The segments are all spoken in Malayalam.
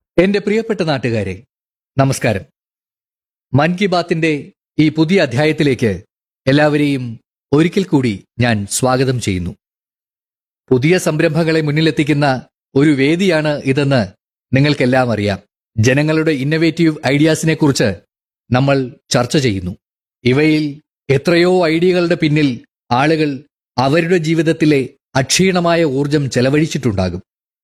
എന്റെ പ്രിയപ്പെട്ട നാട്ടുകാരെ നമസ്കാരം മൻ കി ബാത്തിന്റെ ഈ പുതിയ അധ്യായത്തിലേക്ക് എല്ലാവരെയും ഒരിക്കൽ കൂടി ഞാൻ സ്വാഗതം ചെയ്യുന്നു പുതിയ സംരംഭങ്ങളെ മുന്നിലെത്തിക്കുന്ന ഒരു വേദിയാണ് ഇതെന്ന് നിങ്ങൾക്കെല്ലാം അറിയാം ജനങ്ങളുടെ ഇന്നവേറ്റീവ് ഐഡിയാസിനെ കുറിച്ച് നമ്മൾ ചർച്ച ചെയ്യുന്നു ഇവയിൽ എത്രയോ ഐഡിയകളുടെ പിന്നിൽ ആളുകൾ അവരുടെ ജീവിതത്തിലെ അക്ഷീണമായ ഊർജം ചെലവഴിച്ചിട്ടുണ്ടാകും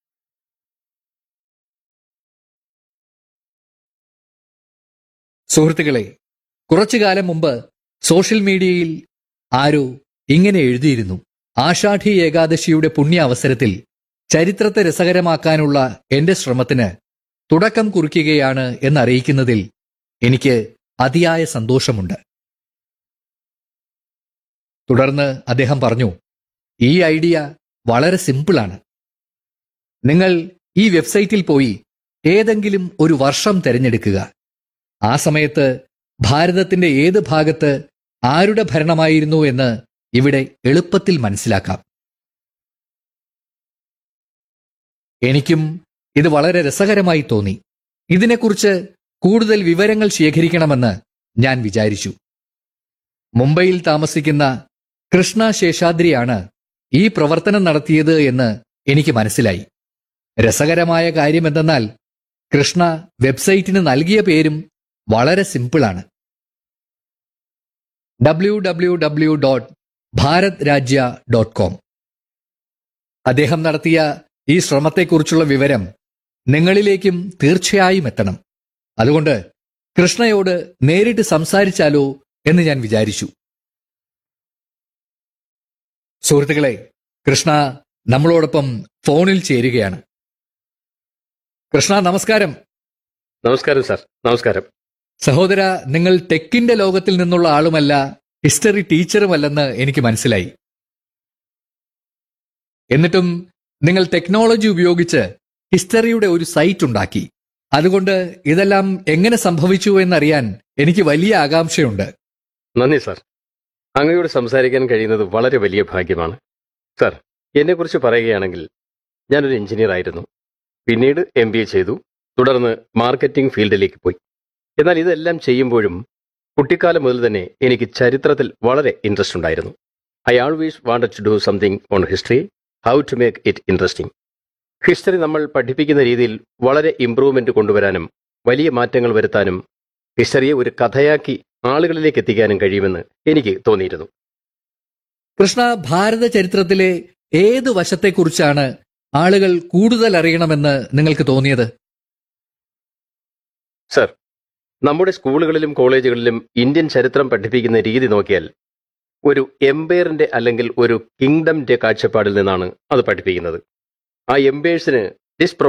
സുഹൃത്തുക്കളെ കുറച്ചു കാലം മുമ്പ് സോഷ്യൽ മീഡിയയിൽ ആരോ ഇങ്ങനെ എഴുതിയിരുന്നു ആഷാഢി ഏകാദശിയുടെ പുണ്യ അവസരത്തിൽ ചരിത്രത്തെ രസകരമാക്കാനുള്ള എന്റെ ശ്രമത്തിന് തുടക്കം കുറിക്കുകയാണ് എന്നറിയിക്കുന്നതിൽ എനിക്ക് അതിയായ സന്തോഷമുണ്ട് തുടർന്ന് അദ്ദേഹം പറഞ്ഞു ഈ ഐഡിയ വളരെ സിമ്പിളാണ് നിങ്ങൾ ഈ വെബ്സൈറ്റിൽ പോയി ഏതെങ്കിലും ഒരു വർഷം തിരഞ്ഞെടുക്കുക ആ സമയത്ത് ഭാരതത്തിന്റെ ഏത് ഭാഗത്ത് ആരുടെ ഭരണമായിരുന്നു എന്ന് ഇവിടെ എളുപ്പത്തിൽ മനസ്സിലാക്കാം എനിക്കും ഇത് വളരെ രസകരമായി തോന്നി ഇതിനെക്കുറിച്ച് കൂടുതൽ വിവരങ്ങൾ ശേഖരിക്കണമെന്ന് ഞാൻ വിചാരിച്ചു മുംബൈയിൽ താമസിക്കുന്ന കൃഷ്ണ ശേഷാദ്രിയാണ് ഈ പ്രവർത്തനം നടത്തിയത് എന്ന് എനിക്ക് മനസ്സിലായി രസകരമായ കാര്യം എന്തെന്നാൽ കൃഷ്ണ വെബ്സൈറ്റിന് നൽകിയ പേരും വളരെ സിമ്പിളാണ് W W W dot Bharat Rajya dot com അദ്ദേഹം നടത്തിയ ഈ ശ്രമത്തെക്കുറിച്ചുള്ള വിവരം നിങ്ങളിലേക്കും തീർച്ചയായും എത്തണം അതുകൊണ്ട് കൃഷ്ണയോട് നേരിട്ട് സംസാരിച്ചാലോ എന്ന് ഞാൻ വിചാരിച്ചു സുഹൃത്തുക്കളെ കൃഷ്ണ നമ്മളോടൊപ്പം ഫോണിൽ ചേരുകയാണ് കൃഷ്ണ നമസ്കാരം നമസ്കാരം സാർ നമസ്കാരം സഹോദര നിങ്ങൾ ടെക്കിന്റെ ലോകത്തിൽ നിന്നുള്ള ആളുമല്ല ഹിസ്റ്ററി ടീച്ചറുമല്ലെന്ന് എനിക്ക് മനസ്സിലായി എന്നിട്ടും നിങ്ങൾ ടെക്നോളജി ഉപയോഗിച്ച് ഹിസ്റ്ററിയുടെ ഒരു സൈറ്റ് ഉണ്ടാക്കി അതുകൊണ്ട് ഇതെല്ലാം എങ്ങനെ സംഭവിച്ചു എന്നറിയാൻ എനിക്ക് വലിയ ആകാംക്ഷയുണ്ട് നന്ദി സാർ അങ്ങയോട് സംസാരിക്കാൻ കഴിയുന്നത് വളരെ വലിയ ഭാഗ്യമാണ് സാർ എന്നെക്കുറിച്ച് പറയുകയാണെങ്കിൽ ഞാനൊരു എഞ്ചിനീയർ ആയിരുന്നു പിന്നീട് എം ബി എ ചെയ്തു തുടർന്ന് മാർക്കറ്റിംഗ് ഫീൽഡിലേക്ക് പോയി എന്നാൽ ഇതെല്ലാം ചെയ്യുമ്പോഴും കുട്ടിക്കാലം മുതൽ തന്നെ എനിക്ക് ചരിത്രത്തിൽ വളരെ ഇൻട്രസ്റ്റ് ഉണ്ടായിരുന്നു I always wanted to do something on history how to make it interesting history നമ്മൾ പഠിപ്പിക്കുന്ന രീതിയിൽ വളരെ ഇംപ്രൂവ്മെന്റ് കൊണ്ടുവരാനും വലിയ മാറ്റങ്ങൾ വരുത്താനും ഹിസ്റ്ററിയെ ഒരു കഥയാക്കി ആളുകളിലേക്ക് എത്തിക്കാനും കഴിയുമെന്ന് എനിക്ക് തോന്നിയിരുന്നു കൃഷ്ണ ഭാരത ചരിത്രത്തിലെ ഏത് വശത്തെക്കുറിച്ചാണ് ആളുകൾ കൂടുതൽ അറിയണമെന്ന് നിങ്ങൾക്ക് തോന്നിയത് സർ നമ്മുടെ സ്കൂളുകളിലും കോളേജുകളിലും ഇന്ത്യൻ ചരിത്രം പഠിപ്പിക്കുന്ന രീതി നോക്കിയാൽ ഒരു എംപയറിന്റെ അല്ലെങ്കിൽ ഒരു കിങ്ഡമിന്റെ കാഴ്ചപ്പാടിൽ നിന്നാണ് അത് പഠിപ്പിക്കുന്നത് ആ എംപയേഴ്സിന് ഡിസ്പ്രോ